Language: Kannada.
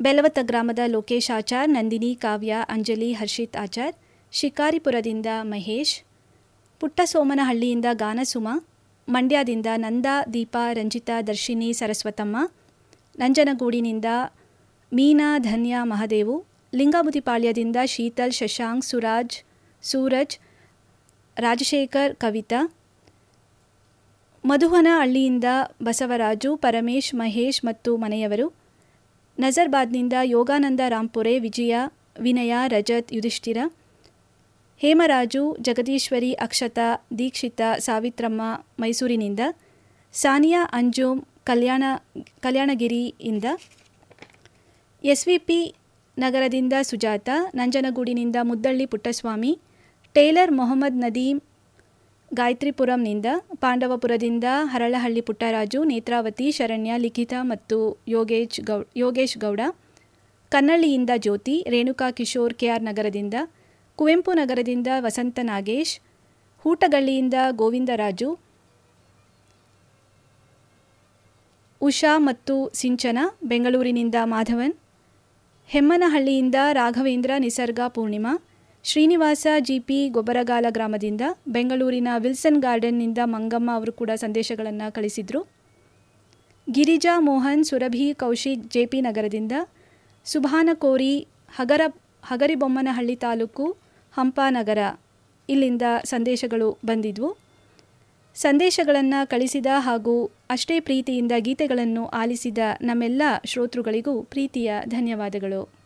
ಬೆಲವತ್ತ ಗ್ರಾಮದ ಲೋಕೇಶ್ ಆಚಾರ್ ನಂದಿನಿ ಕಾವ್ಯ ಅಂಜಲಿ ಹರ್ಷಿತ್ ಆಚಾರ್ ಶಿಕಾರಿಪುರದಿಂದ ಮಹೇಶ್ ಪುಟ್ಟಸೋಮನಹಳ್ಳಿಯಿಂದ ಗಾನಸುಮ ಮಂಡ್ಯದಿಂದ ನಂದಾ ದೀಪಾ ರಂಜಿತಾ ದರ್ಶಿನಿ ಸರಸ್ವತಮ್ಮ ನಂಜನಗೂಡಿನಿಂದ ಮೀನಾ ಧನ್ಯ ಮಹದೇವು ಲಿಂಗಬುದಿಪಾಳ್ಯದಿಂದ ಶೀತಲ್ ಶಶಾಂಕ್ ಸುರಾಜ್ ಸೂರಜ್ ರಾಜಶೇಖರ್ ಕವಿತಾ ಮಧುವನ ಹಳ್ಳಿಯಿಂದ ಬಸವರಾಜು ಪರಮೇಶ್ ಮಹೇಶ್ ಮತ್ತು ಮನೆಯವರು ನಜರ್ಬಾದ್ನಿಂದ ಯೋಗಾನಂದ ರಾಂಪುರೆ ವಿಜಯ ವಿನಯ ರಜತ್ ಯುಧಿಷ್ಠಿರ ಹೇಮರಾಜು ಜಗದೀಶ್ವರಿ ಅಕ್ಷತಾ ದೀಕ್ಷಿತ ಸಾವಿತ್ರಮ್ಮ ಮೈಸೂರಿನಿಂದ ಸಾನಿಯಾ ಅಂಜುಮ್ ಕಲ್ಯಾಣ ಕಲ್ಯಾಣಗಿರಿಯಿಂದ ಎಸ್ ವಿ ಪಿ ನಗರದಿಂದ ಸುಜಾತ ನಂಜನಗೂಡಿನಿಂದ ಮುದ್ದಳ್ಳಿ ಪುಟ್ಟಸ್ವಾಮಿ ಟೇಲರ್ ಮೊಹಮ್ಮದ್ ನದೀಮ್ ಗಾಯತ್ರಿಪುರಂನಿಂದ ಪಾಂಡವಪುರದಿಂದ ಹರಳಹಳ್ಳಿ ಪುಟ್ಟರಾಜು ನೇತ್ರಾವತಿ ಶರಣ್ಯ ಲಿಖಿತ ಮತ್ತು ಯೋಗೇಶ್ ಗೌ ಯೋಗೇಶ್ ಗೌಡ ಕನ್ನಳ್ಳಿಯಿಂದ ಜ್ಯೋತಿ ರೇಣುಕಾ ಕಿಶೋರ್ ಕೆಆರ್ ನಗರದಿಂದ ಕುವೆಂಪು ನಗರದಿಂದ ವಸಂತ ನಾಗೇಶ್ ಹೂಟಗಳ್ಳಿಯಿಂದ ಗೋವಿಂದರಾಜು ಉಷಾ ಮತ್ತು ಸಿಂಚನ ಬೆಂಗಳೂರಿನಿಂದ ಮಾಧವನ್ ಹೆಮ್ಮನಹಳ್ಳಿಯಿಂದ ರಾಘವೇಂದ್ರ ನಿಸರ್ಗ ಪೂರ್ಣಿಮಾ ಶ್ರೀನಿವಾಸ ಜಿಪಿ ಗೊಬ್ಬರಗಾಲ ಗ್ರಾಮದಿಂದ ಬೆಂಗಳೂರಿನ ವಿಲ್ಸನ್ ಗಾರ್ಡನ್ನಿಂದ ಮಂಗಮ್ಮ ಅವರು ಕೂಡ ಸಂದೇಶಗಳನ್ನು ಕಳಿಸಿದರು ಗಿರಿಜಾ ಮೋಹನ್ ಸುರಭಿ ಕೌಶಿಕ್ ಜೆಪಿ ನಗರದಿಂದ ಸುಭಾನಕೋರಿ ಹಗರ ಹಗರಿಬೊಮ್ಮನಹಳ್ಳಿ ತಾಲೂಕು ಹಂಪಾನಗರ ಇಲ್ಲಿಂದ ಸಂದೇಶಗಳು ಬಂದಿದ್ವು ಸಂದೇಶಗಳನ್ನು ಕಳಿಸಿದ ಹಾಗೂ ಅಷ್ಟೇ ಪ್ರೀತಿಯಿಂದ ಗೀತೆಗಳನ್ನು ಆಲಿಸಿದ ನಮ್ಮೆಲ್ಲ ಶ್ರೋತೃಗಳಿಗೂ ಪ್ರೀತಿಯ ಧನ್ಯವಾದಗಳು